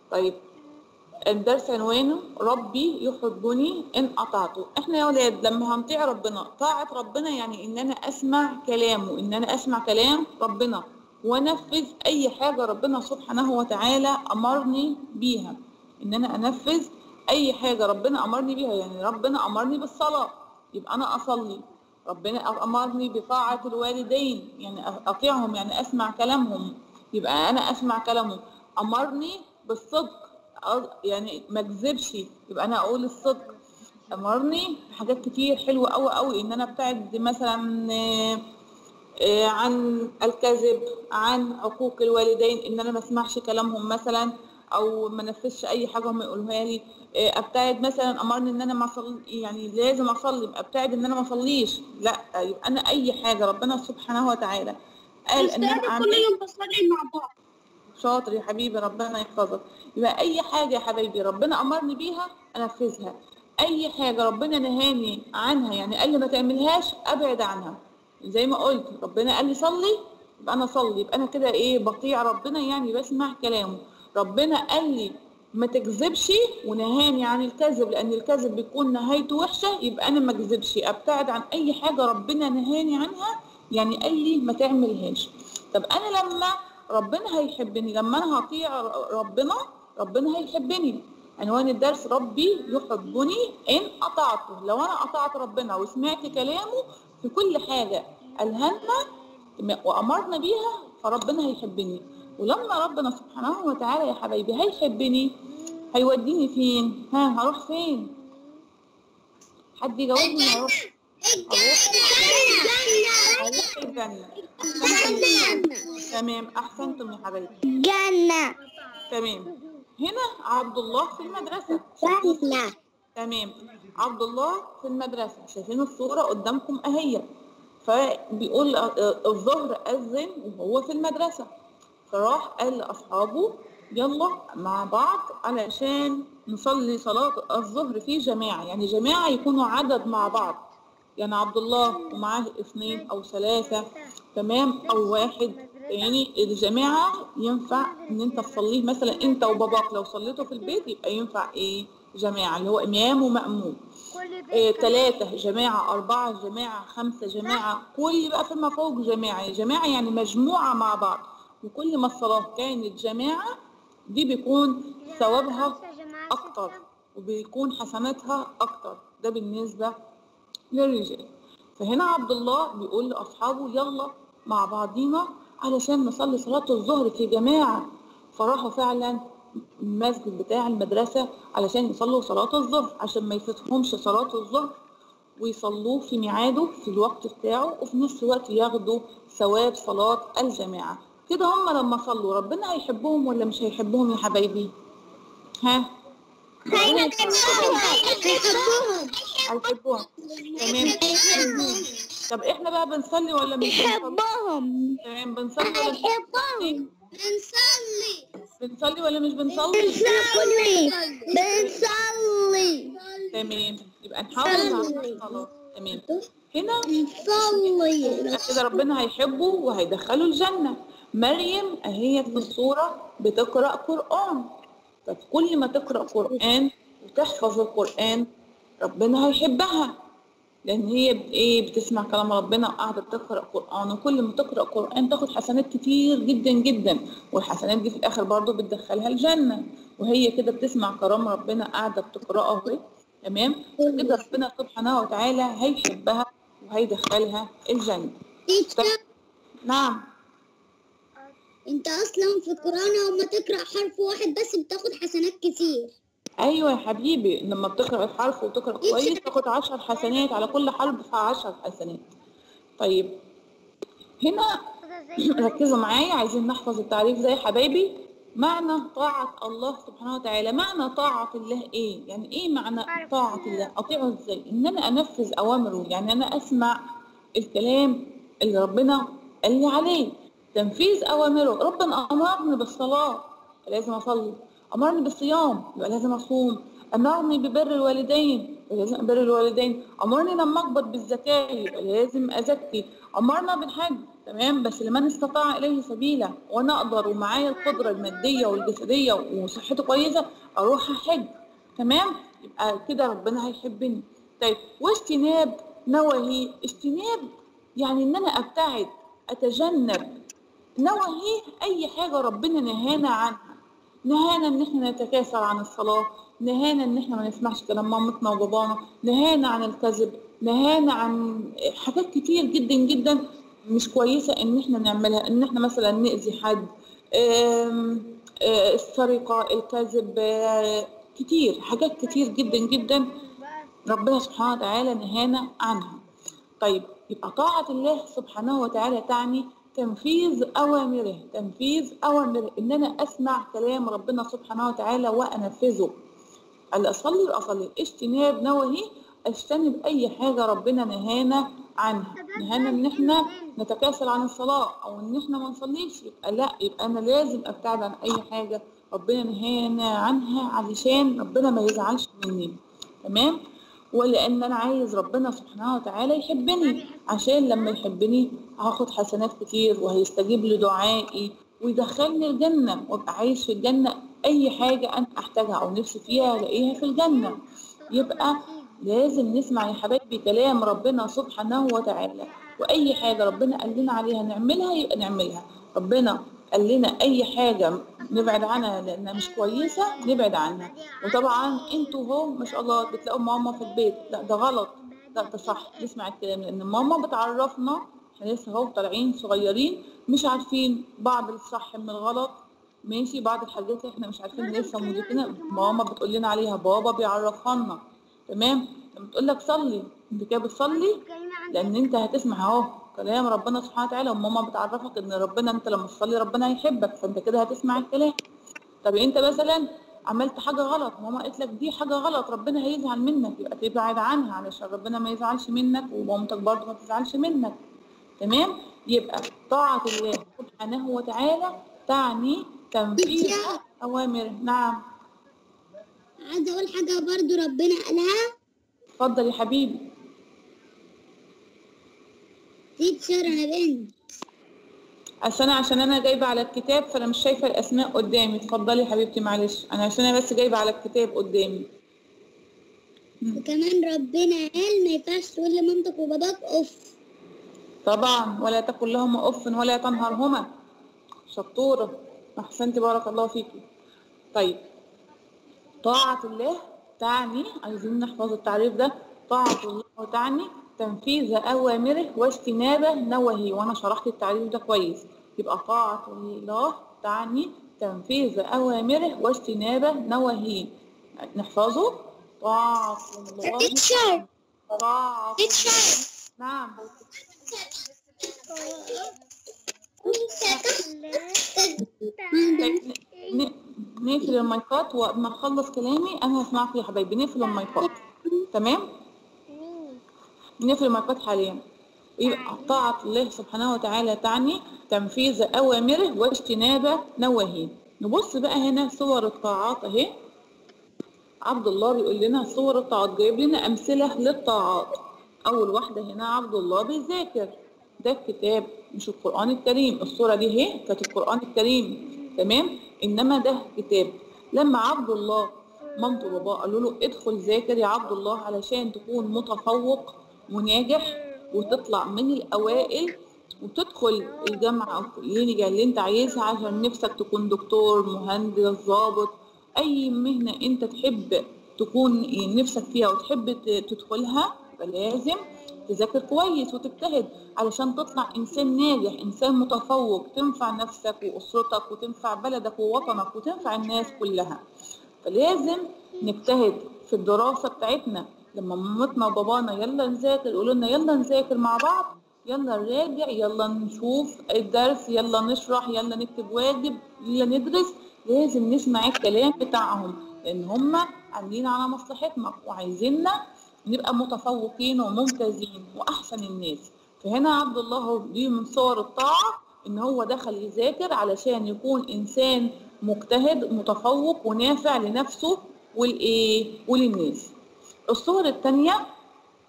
طيب الدرس عنوانه ربي يحبني ان اطعته احنا يا ولاد لما هنطيع ربنا طاعة ربنا يعني ان انا اسمع كلامه ان انا اسمع كلام ربنا وانفذ اي حاجة ربنا سبحانه وتعالى امرني بيها ان انا انفذ اي حاجة ربنا امرني بيها يعني ربنا امرني بالصلاة يبقى انا اصلي ربنا امرني بطاعة الوالدين يعني اطيعهم يعني اسمع كلامهم يبقى انا اسمع كلامهم امرني بالصدق أه يعني ما اكذبش يبقى انا اقول الصدق امرني حاجات كتير حلوه قوي قوي ان انا ابتعد مثلا آه، آه، عن الكذب عن عقوق الوالدين ان انا ما اسمعش كلامهم مثلا او ما نفذش اي حاجه هم يقولوها لي آه، ابتعد مثلا امرني ان انا ما اصلي يعني لازم اصلي ابتعد ان انا ما اصليش لا يبقى انا اي حاجه ربنا سبحانه وتعالى قال ان انا كل اعمل يوم بصلي مع بعض شاطر يا حبيبي ربنا يحفظك يبقى اي حاجه يا حبايبي ربنا امرني بيها انفذها اي حاجه ربنا نهاني عنها يعني قال لي ما تعملهاش ابعد عنها زي ما قلت ربنا قال لي صلي يبقى انا اصلي يبقى انا كده ايه بطيع ربنا يعني بسمع كلامه ربنا قال لي ما تكذبش ونهاني عن الكذب لان الكذب بيكون نهايته وحشه يبقى انا ما اكذبش ابتعد عن اي حاجه ربنا نهاني عنها يعني قال لي ما تعملهاش طب انا لما ربنا هيحبني لما انا هطيع ربنا ربنا هيحبني عنوان الدرس ربي يحبني ان اطعته لو انا اطعت ربنا وسمعت كلامه في كل حاجه الهمنا وامرنا بيها فربنا هيحبني ولما ربنا سبحانه وتعالى يا حبايبي هيحبني هيوديني فين ها هروح فين حد يجاوبني هروح هروح الجنه أحسنتم. تمام احسنتم يا حبايبي جنة تمام هنا عبد الله في المدرسة جنة تمام عبد الله في المدرسة شايفين الصورة قدامكم اهي فبيقول آه، الظهر أذن وهو في المدرسة فراح قال لأصحابه يلا مع بعض علشان نصلي صلاة الظهر في جماعة يعني جماعة يكونوا عدد مع بعض يعني عبد الله ومعاه اثنين أو ثلاثة تمام أو واحد يعني الجماعة ينفع إن أنت تصليه مثلا أنت وباباك لو صليته في البيت يبقى ينفع إيه جماعة اللي هو إمام ومأموم إيه ثلاثة جماعة أربعة جماعة خمسة جماعة كل بقى فيما فوق جماعة جماعة يعني مجموعة مع بعض وكل ما الصلاة كانت جماعة دي بيكون ثوابها أكتر وبيكون حسناتها أكتر ده بالنسبة للرجال فهنا عبد الله بيقول لأصحابه يلا مع بعضينا علشان نصلي صلاة الظهر في جماعة فراحوا فعلا المسجد بتاع المدرسة علشان يصلوا صلاة الظهر عشان ما يفوتهمش صلاة الظهر ويصلوه في ميعاده في الوقت بتاعه وفي نفس الوقت ياخدوا ثواب صلاة الجماعة كده هم لما صلوا ربنا هيحبهم ولا مش هيحبهم يا حبايبي ها هيحبهم تمام طب احنا بقى بنصلي ولا مش بنصلي بحبهم تمام بنصلي ولا مش بنصلي بنصلي بنصلي ولا مش بنصلي بنصلي بنصلي تمام يبقى نحافظ على الصلاة تمام هنا بنصلي يبقى كده ربنا هيحبه وهيدخله الجنة مريم اهي في الصورة بتقرأ قرآن فكل ما تقرأ قرآن وتحفظ القرآن ربنا هيحبها لأن هي ب- إيه بتسمع كلام ربنا وقاعدة بتقرأ قرآن وكل ما تقرأ قرآن تاخد حسنات كتير جدا جدا والحسنات دي في الآخر برضو بتدخلها الجنة وهي كده بتسمع كلام ربنا قاعدة بتقرأه اهي تمام كده ربنا سبحانه وتعالى هيحبها وهيدخلها الجنة نعم انت اصلا في القرآن لما تقرأ حرف واحد بس بتاخد حسنات كتير ايوه يا حبيبي لما بتقرا الحرف وتقرا كويس تاخد عشر حسنات على كل حرف عشر حسنات طيب هنا ركزوا معايا عايزين نحفظ التعريف زي حبايبي معنى طاعة الله سبحانه وتعالى معنى طاعة الله ايه يعني ايه معنى طاعة الله اطيعه ازاي ان انا انفذ اوامره يعني انا اسمع الكلام اللي ربنا قال لي عليه تنفيذ اوامره ربنا امرني بالصلاة لازم اصلي امرني بالصيام يبقى لازم اصوم امرني ببر الوالدين يبقى لازم ابر الوالدين امرني لما اقبض بالزكاه يبقى لازم ازكي امرنا بالحج تمام بس لمن استطاع اليه سبيلا وانا اقدر ومعايا القدره الماديه والجسديه وصحتي كويسه اروح احج تمام يبقى كده ربنا هيحبني طيب واجتناب نواهي اجتناب يعني ان انا ابتعد اتجنب نواهي اي حاجه ربنا نهانا عنها نهانا ان احنا نتكاسل عن الصلاه نهانا ان احنا ما نسمعش كلام مامتنا وبابانا نهانا عن الكذب نهانا عن حاجات كتير جدا جدا مش كويسه ان احنا نعملها ان احنا مثلا ناذي حد آم، آه، السرقه الكذب آه، كتير حاجات كتير جدا جدا ربنا سبحانه وتعالى نهانا عنها طيب يبقى طاعة الله سبحانه وتعالى تعني تنفيذ أوامره تنفيذ أوامره إن أنا أسمع كلام ربنا سبحانه وتعالى وأنفذه اللي أصلي أصلي اجتناب نواهي أجتنب أي حاجة ربنا نهانا عنها نهانا إن إحنا نتكاسل عن الصلاة أو إن إحنا ما نصليش يبقى لا يبقى أنا لازم أبتعد عن أي حاجة ربنا نهانا عنها علشان ربنا ما يزعلش مني تمام ولان انا عايز ربنا سبحانه وتعالى يحبني عشان لما يحبني هاخد حسنات كتير وهيستجيب لدعائي ويدخلني الجنة وابقى عايش في الجنة اي حاجة انا احتاجها او نفسي فيها الاقيها في الجنة يبقى لازم نسمع يا حبايبي كلام ربنا سبحانه وتعالى واي حاجة ربنا قال لنا عليها نعملها يبقى نعملها ربنا قال لنا اي حاجة نبعد عنها لانها مش كويسة نبعد عنها وطبعا انتوا هو ما شاء الله بتلاقوا ماما في البيت لا ده غلط لا ده صح نسمع الكلام لان ماما بتعرفنا احنا لسه اهو طالعين صغيرين مش عارفين بعض الصح من الغلط ماشي بعض الحاجات احنا مش عارفين لسه مدركنا ماما بتقول لنا عليها بابا بيعرفها لنا تمام لما تقول لك صلي انت كده بتصلي لان انت هتسمع اهو كلام ربنا سبحانه وتعالى وماما بتعرفك ان ربنا انت لما تصلي ربنا هيحبك فانت كده هتسمع الكلام طب انت مثلا عملت حاجه غلط ماما قالت لك دي حاجه غلط ربنا هيزعل منك يبقى تبعد عنها علشان ربنا ما يزعلش منك ومامتك برضه ما تزعلش منك تمام يبقى طاعه الله سبحانه وتعالى تعني تنفيذ اوامره نعم عايزة أقول حاجة برضو ربنا قالها اتفضل يا حبيبي تيتشر أنا بنت عشان انا عشان انا جايبه على الكتاب فانا مش شايفه الاسماء قدامي اتفضلي يا حبيبتي معلش انا عشان انا بس جايبه على الكتاب قدامي وكمان ربنا قال ما ينفعش تقول لمامتك وباباك أوف طبعا ولا تقل لهما اف ولا تنهرهما شطوره احسنتي بارك الله فيكي طيب طاعة الله تعني عايزين نحفظ التعريف ده طاعة الله تعني تنفيذ أوامره واجتناب نواهيه وأنا شرحت التعريف ده كويس يبقى طاعة الله تعني تنفيذ أوامره واجتناب نواهيه نحفظه طاعة الله تيتشر طاعة تيتشر نعم طيب ن- نقفل المايكات وما اخلص كلامي انا هسمعكم يا حبايبي نقفل المايكات تمام نقفل المايكات حاليا يبقى طاعة الله سبحانه وتعالى تعني تنفيذ أوامره واجتناب نواهيه نبص بقى هنا صور الطاعات أهي عبد الله بيقول لنا صور الطاعات جايب لنا أمثلة للطاعات أول واحدة هنا عبد الله بيذاكر ده الكتاب مش القرآن الكريم الصورة دي اهي كانت القرآن الكريم تمام إنما ده كتاب لما عبد الله مامته وباباه قالوا له ادخل ذاكر يا عبد الله علشان تكون متفوق وناجح وتطلع من الأوائل وتدخل الجامعة أو الكلية اللي انت عايزها عشان نفسك تكون دكتور مهندس ضابط أي مهنة انت تحب تكون نفسك فيها وتحب ت- تدخلها يبقى لازم تذاكر كويس وتجتهد علشان تطلع إنسان ناجح إنسان متفوق تنفع نفسك وأسرتك وتنفع بلدك ووطنك وتنفع الناس كلها فلازم نجتهد في الدراسة بتاعتنا لما مامتنا وبابانا يلا نذاكر يقولوا لنا يلا نذاكر مع بعض يلا نراجع يلا نشوف الدرس يلا نشرح يلا نكتب واجب يلا ندرس لازم نسمع الكلام بتاعهم لان هم عاملين على مصلحتنا وعايزيننا نبقى متفوقين وممتازين واحسن الناس فهنا عبد الله هو دي من صور الطاعه ان هو دخل يذاكر علشان يكون انسان مجتهد متفوق ونافع لنفسه والايه وللناس الصور الثانيه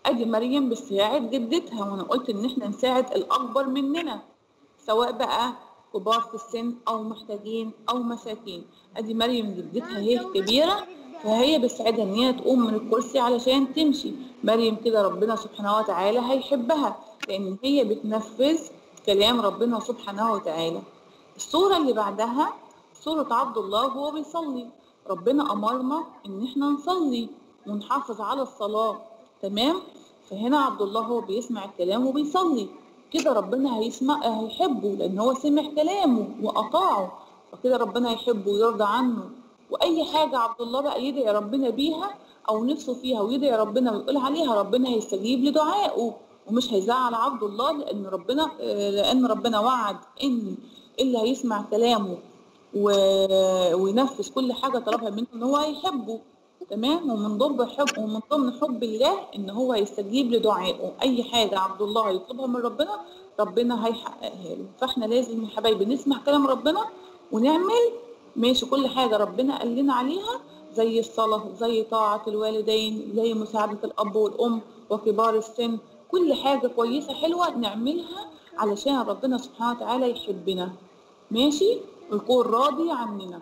ادي مريم بتساعد جدتها وانا قلت ان احنا نساعد الاكبر مننا سواء بقى كبار في السن او محتاجين او مساكين ادي مريم جدتها هي كبيره فهي بتساعدها ان هي تقوم من الكرسي علشان تمشي مريم كده ربنا سبحانه وتعالى هيحبها لان هي بتنفذ كلام ربنا سبحانه وتعالى الصورة اللي بعدها صورة عبد الله وهو بيصلي ربنا أمرنا إن إحنا نصلي ونحافظ على الصلاة تمام فهنا عبد الله هو بيسمع الكلام وبيصلي كده ربنا هيسمع هيحبه لأن هو سمع كلامه وأطاعه فكده ربنا هيحبه ويرضى عنه وأي حاجة عبد الله بقى يدعي ربنا بيها أو نفسه فيها ويدعي ربنا ويقول عليها ربنا هيستجيب لدعائه ومش هيزعل عبد الله لأن ربنا لأن ربنا وعد إن اللي هيسمع كلامه و... وينفذ كل حاجة طلبها منه إن هو هيحبه تمام ومن ضمن حب ومن ضمن حب الله إن هو يستجيب لدعائه أي حاجة عبد الله يطلبها من ربنا ربنا هيحققها له فإحنا لازم يا حبايبي نسمع كلام ربنا ونعمل ماشي كل حاجة ربنا قال لنا عليها زي الصلاة زي طاعة الوالدين زي مساعدة الأب والأم وكبار السن كل حاجة كويسة حلوة نعملها علشان ربنا سبحانه وتعالى يحبنا ماشي ويكون راضي عننا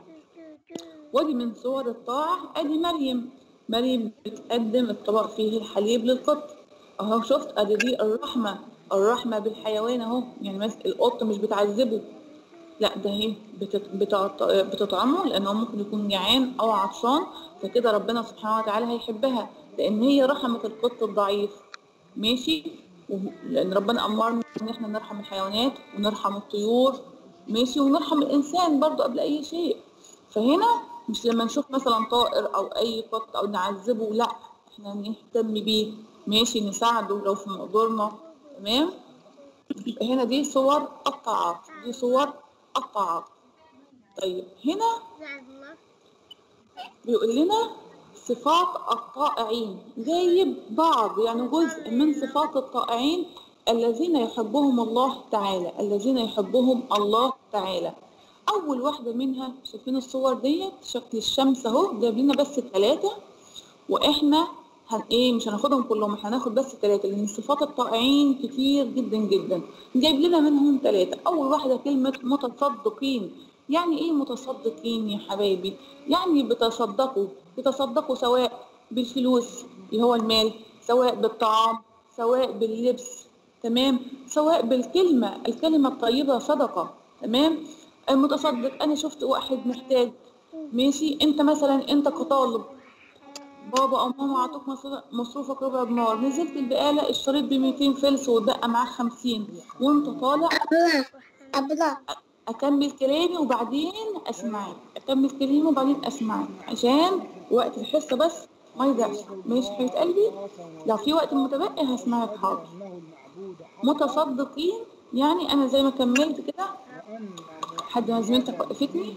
ودي من صور الطاعة ادي مريم مريم بتقدم الطبق فيه الحليب للقط اهو شفت ادي دي الرحمة الرحمة بالحيوان اهو يعني مثلا القط مش بتعذبه لا ده هي بتت... بتعط... بتطعمه لانه ممكن يكون جعان او عطشان فكده ربنا سبحانه وتعالى هيحبها لان هي رحمت القط الضعيف ماشي لان ربنا امرنا ان احنا نرحم الحيوانات ونرحم الطيور ماشي ونرحم الانسان برضو قبل اي شيء فهنا مش لما نشوف مثلا طائر او اي قط او نعذبه لا احنا نهتم بيه ماشي نساعده لو في مقدورنا تمام هنا دي صور الطاعات دي صور الطاعات طيب هنا بيقول لنا صفات الطائعين جايب بعض يعني جزء من صفات الطائعين الذين يحبهم الله تعالى الذين يحبهم الله تعالى اول واحده منها شايفين الصور ديت شكل الشمس اهو جايب لنا بس ثلاثه واحنا هن ايه مش هناخدهم كلهم احنا هناخد بس ثلاثه لان صفات الطائعين كتير جدا جدا جايب لنا منهم ثلاثه اول واحده كلمه متصدقين يعني ايه متصدقين يا حبايبي يعني بتصدقوا بتصدقوا سواء بالفلوس اللي هو المال سواء بالطعام سواء باللبس تمام سواء بالكلمة الكلمة الطيبة صدقة تمام المتصدق أنا شفت واحد محتاج ماشي أنت مثلا أنت كطالب بابا أو ماما عطوك مصروفك ربع دينار نزلت البقالة اشتريت ب 200 فلس واتبقى معاك 50 وأنت طالع أبلا اكمل كلامي وبعدين اسمعك اكمل كلامي وبعدين اسمعك عشان وقت الحصه بس ما يضيعش ماشي حبيبه قلبي لو في وقت متبقي هسمعك حاضر متصدقين يعني انا زي ما كملت كده حد ما زميلتك وقفتني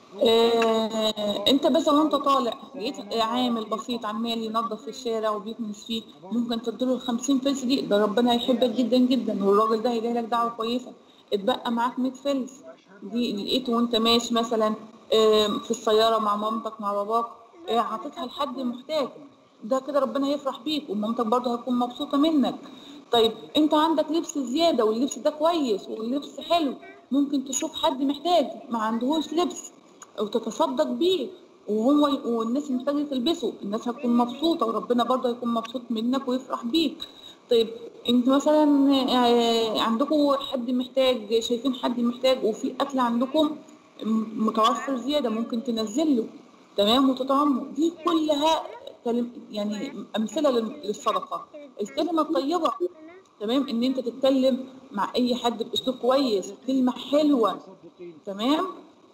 آه، انت بس وانت طالع لقيت عامل بسيط عمال ينظف في الشارع وبيكنس فيه ممكن تديله ال 50 فلس دي ده ربنا هيحبك جدا جدا والراجل ده هيلاقي لك دعوه كويسه اتبقى معاك 100 فلس دي لقيته وانت ماشي مثلا آه، في السياره مع مامتك مع باباك آه، عطيتها لحد محتاج ده كده ربنا هيفرح بيك ومامتك برضه هتكون مبسوطه منك طيب انت عندك لبس زياده واللبس ده كويس واللبس حلو ممكن تشوف حد محتاج ما عندهوش لبس او تتصدق بيه وهو والناس محتاجه تلبسه الناس هتكون مبسوطه وربنا برضه هيكون مبسوط منك ويفرح بيك طيب انت مثلا آه، عندكم حد محتاج شايفين حد محتاج وفي اكل عندكم م- متوفر زياده ممكن تنزل له تمام وتطعمه دي كلها كلم يعني امثله لل- للصدقه الكلمه الطيبه تمام ان انت تتكلم مع اي حد باسلوب كويس كلمه حلوه تمام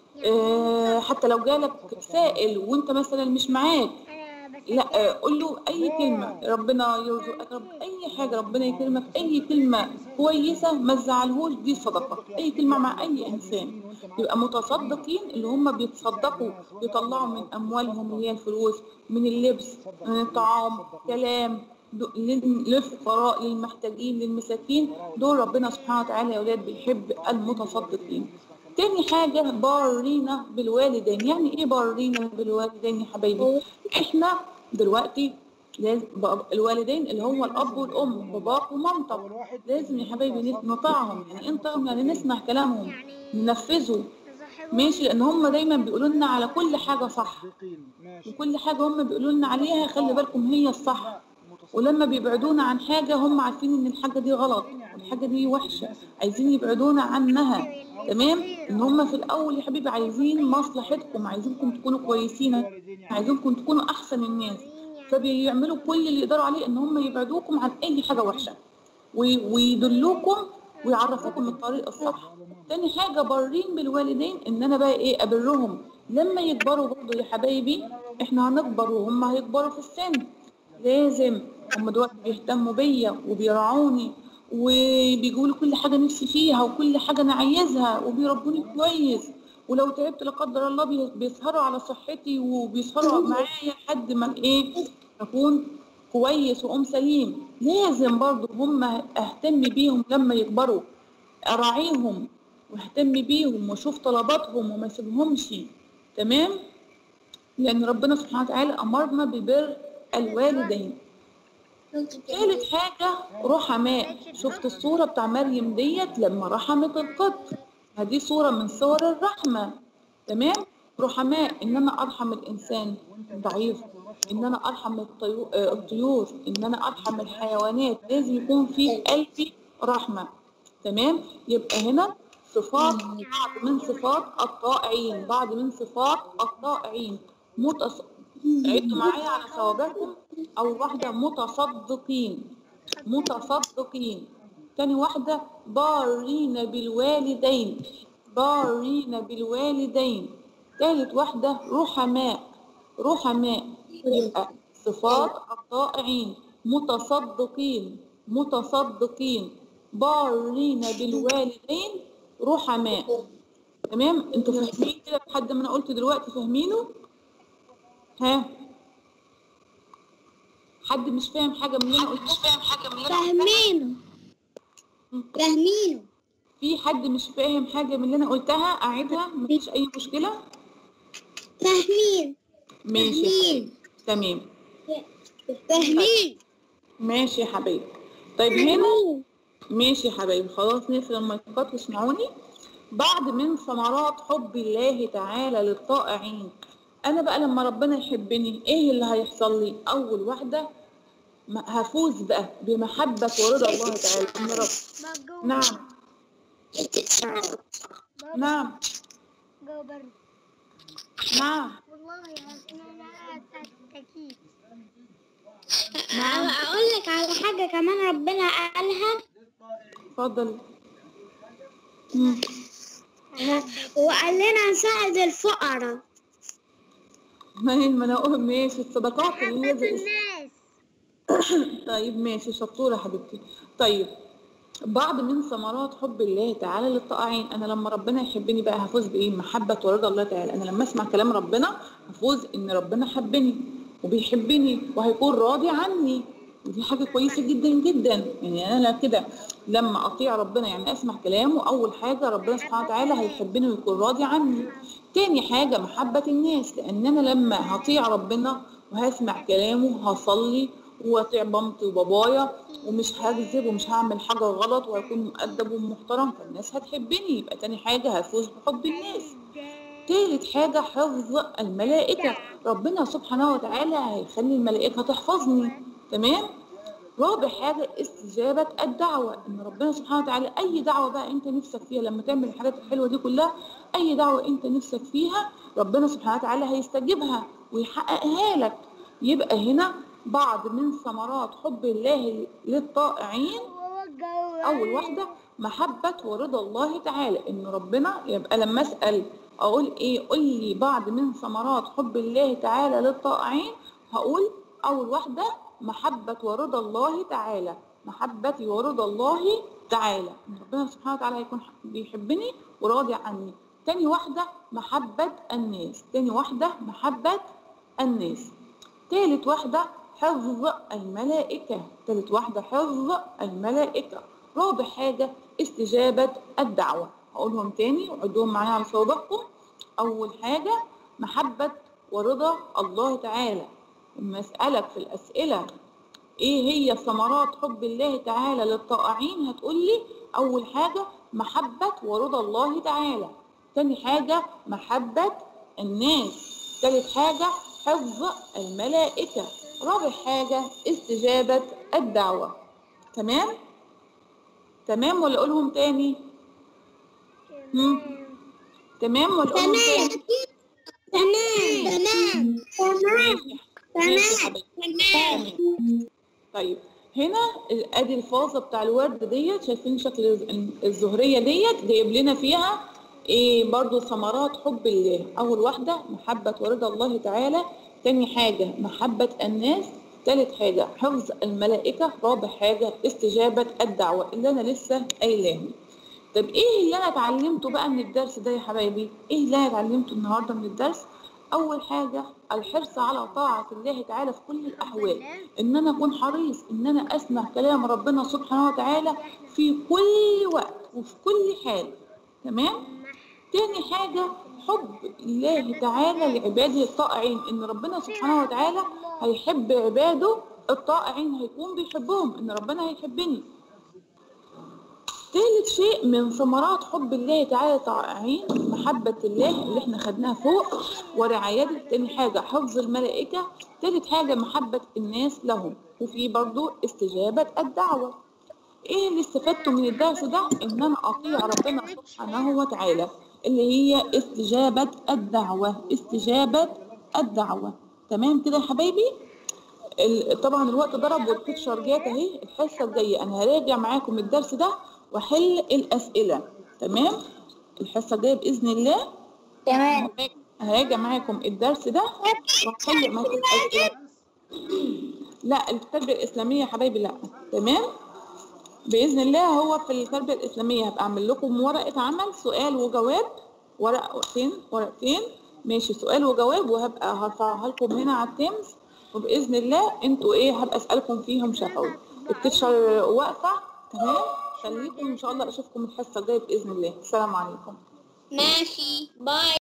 آه حتى لو جالك سائل وانت مثلا مش معاك لا آه، قول له اي كلمه ربنا يرزقك رب اي حاجه ربنا يكرمك اي كلمه كويسه ما تزعلهوش دي صدقه اي كلمه مع اي انسان يبقى متصدقين اللي هم بيتصدقوا يطلعوا من اموالهم اللي هي الفلوس من اللبس من الطعام كلام دو- لل- للفقراء للمحتاجين للمساكين دول ربنا سبحانه وتعالى يا اولاد بيحب المتصدقين تاني حاجة بارين بالوالدين يعني ايه بارين بالوالدين يا حبايبي احنا دلوقتي لازم بقى الوالدين اللي هو الاب والام باباك ومامتك أول واحد لازم يا حبايبي نس- نطيعهم يعني انت يعني نسمع كلامهم يعني ننفذه نصاحبهم ماشي لان هم دايما بيقولوا لنا على كل حاجه صح صادقين ماشي وكل حاجه هم بيقولوا لنا عليها خلي بالكم هي الصح لا متصدقين. ولما بيبعدونا عن حاجه هم عارفين ان الحاجه دي غلط والحاجه دي وحشه عايزين يبعدونا عنها تمام ان هم في الاول يا حبيبي عايزين مصلحتكم عايزينكم تكونوا كويسين الوالدين يعني عايزينكم تكونوا احسن الناس فبيعملوا كل اللي يقدروا عليه ان هم يبعدوكم عن اي حاجه وحشه وي- ويدلوكم ويعرفوكم الطريق الصح تاني حاجه بارين بالوالدين ان انا بقى ايه ابرهم لما يكبروا برضه يا حبايبي احنا هنكبر وهم هيكبروا في السن لازم هم دلوقتي بيهتموا بيا وبيرعوني وبيقولوا كل حاجه نفسي فيها وكل حاجه انا عايزها وبيربوني كويس ولو تعبت لا قدر الله بي- بيسهروا على صحتي وبيسهروا معايا لحد ما ايه اكون كويس واقوم سليم لازم برضو هم اهتم بيهم لما يكبروا اراعيهم واهتم بيهم واشوف طلباتهم وما اسيبهمش تمام لان ربنا سبحانه وتعالى امرنا ببر الوالدين ثالث حاجة رحماء شفت الصورة بتاع مريم ديت لما رحمت القط هذه صورة من صور الرحمة تمام رحماء ان انا ارحم الانسان ضعيف ان انا ارحم الطيو- آه، الطيور ان انا ارحم الحيوانات لازم يكون في قلبي رحمة تمام يبقى هنا صفات بعض من صفات الطائعين بعض من صفات الطائعين متص... عدوا معايا على صوابعكم أول واحدة متصدقين متصدقين تاني واحدة بارين بالوالدين بارين بالوالدين تالت واحدة رحماء رحماء يبقى صفات الطائعين متصدقين متصدقين بارين بالوالدين رحماء تمام انتوا فاهمين كده لحد ما انا قلت دلوقتي فاهمينه ها حد مش فاهم حاجه من اللي انا قلت مش فاهم حاجه من اللي انا فاهمينه فاهمينه في حد مش فاهم حاجه من اللي انا قلتها اعيدها مفيش اي مشكله فاهمين ماشي يا حبيبي. تمام فاهمين ماشي يا حبايبي طيب هنا ماشي يا حبايبي خلاص نقفل المايكات واسمعوني بعد من ثمرات حب الله تعالى للطائعين انا بقى لما ربنا يحبني ايه اللي هيحصل لي اول واحده م- هفوز بقى بمحبه ورضا الله تعالى من رب نعم نعم جو برد نعم والله العظيم انا التكييف نعم اقول لك على حاجه كمان ربنا قالها اتفضل مم. وقال لنا نساعد الفقراء ما هي ما انا اقول ماشي الصدقات اللي هي زي الناس طيب ماشي شطورة يا حبيبتي طيب بعض من ثمرات حب الله تعالى للطائعين انا لما ربنا يحبني بقى هفوز بايه محبة ورضا الله تعالى انا لما اسمع كلام ربنا هفوز ان ربنا حبني وبيحبني وهيكون راضي عني ودي حاجة كويسة جدا جدا يعني انا كده لما اطيع ربنا يعني اسمع كلامه اول حاجة ربنا سبحانه وتعالى هيحبني ويكون راضي عني تاني حاجة محبة الناس لان انا لما هطيع ربنا وهسمع كلامه هصلي واطيع مامتي وبابايا ومش هكذب ومش هعمل حاجة غلط وهكون مؤدب ومحترم فالناس هتحبني يبقى تاني حاجة هفوز بحب الناس تالت حاجة حفظ الملائكة ربنا سبحانه وتعالى هيخلي الملائكة تحفظني تمام رابع حاجة استجابة الدعوة إن ربنا سبحانه وتعالى أي دعوة بقى أنت نفسك فيها لما تعمل الحاجات الحلوة دي كلها أي دعوة أنت نفسك فيها ربنا سبحانه وتعالى هيستجيبها ويحققها لك يبقى هنا بعض من ثمرات حب الله للطائعين أول واحدة محبة ورضا الله تعالى إن ربنا يبقى لما أسأل أقول إيه قول لي بعض من ثمرات حب الله تعالى للطائعين هقول أول واحدة محبة ورضا الله تعالى محبتي ورضا الله تعالى إن ربنا سبحانه وتعالى هيكون بيحبني وراضي عني تاني واحدة محبة الناس تاني واحدة محبة الناس تالت واحدة حفظ الملائكة تالت واحدة حفظ الملائكة رابع حاجة استجابة الدعوة هقولهم تاني وعدوهم معايا على صوابعكم أول حاجة محبة ورضا الله تعالى لما اسالك في الاسئله ايه هي ثمرات حب الله تعالى للطائعين هتقولي اول حاجه محبه ورضا الله تعالى تاني حاجه محبه الناس تالت حاجه حفظ الملائكه رابع حاجه استجابه الدعوه تمام تمام ولا اقولهم تاني مم. تمام ولا اقولهم تمام تاني تمام تمام ماشي ماشي يا حبيبي. تمام. طيب هنا ال- ادي الفازه بتاع الورد ديت شايفين شكل الز- الزهريه ديت جايب لنا فيها ايه برضو ثمرات حب الله اول واحده محبه ورضا الله تعالى تاني حاجه محبه الناس تالت حاجه حفظ الملائكه رابع حاجه استجابه الدعوه اللي انا لسه قايلاها طب ايه اللي انا اتعلمته بقى من الدرس ده يا حبايبي ايه اللي انا اتعلمته النهارده من الدرس اول حاجه الحرص على طاعه الله تعالى في كل الاحوال ان انا اكون حريص ان انا اسمع كلام ربنا سبحانه وتعالى في كل وقت وفي كل حال تمام تاني حاجة حب الله تعالى لعباده الطائعين ان ربنا سبحانه وتعالى هيحب عباده الطائعين هيكون بيحبهم ان ربنا هيحبني تالت شيء من ثمرات حب الله تعالى الطائعين محبة الله اللي احنا خدناها فوق ورعايته تاني حاجة حفظ الملائكة تالت حاجة محبة الناس لهم وفي برضو استجابة الدعوة ايه اللي استفدته من الدرس ده ان انا اطيع ربنا سبحانه وتعالى اللي هي استجابة الدعوة استجابة الدعوة تمام كده يا حبايبي ال- طبعا الوقت ضرب والبيكتشر جات اهي الحصه الجايه انا هراجع معاكم الدرس ده واحل الاسئله تمام الحصه الجايه باذن الله تمام هراجع معاكم الدرس ده واحل معاكم الاسئله لا التربيه الاسلاميه يا حبايبي لا تمام باذن الله هو في التربيه الاسلاميه هبقى اعمل لكم ورقه عمل سؤال وجواب ورقتين ورقتين ماشي سؤال وجواب وهبقى هرفعها لكم هنا على التيمز وباذن الله انتوا ايه هبقى اسالكم فيهم شفوي التيتشر واقفه تمام خليكم ان شاء الله اشوفكم الحصه الجايه باذن الله السلام عليكم ماشي باي